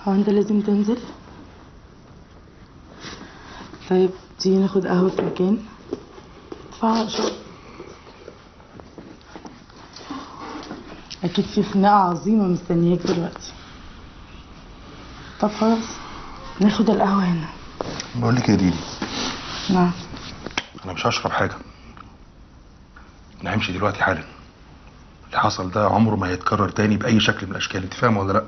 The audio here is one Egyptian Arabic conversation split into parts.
هو انت لازم تنزل طيب تيجي ناخد قهوة في مكان ادفع شوية أكيد في خناقة عظيمة مستنياك دلوقتي طب خلاص ناخد القهوة هنا بقول لك يا ديدي نعم انا مش هشرب حاجه انا همشي دلوقتي حالا اللي حصل ده عمره ما هيتكرر تاني باي شكل من الاشكال انت فاهم ولا لا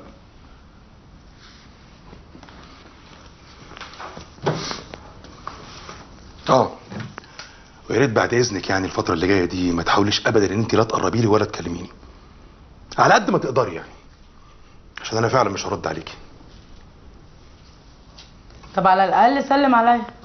اه ويا ريت بعد اذنك يعني الفتره اللي جايه دي ما تحاوليش ابدا ان انت لا تقربي لي ولا تكلميني على قد ما تقدري يعني عشان انا فعلا مش هرد عليكي طب على الأقل سلم عليا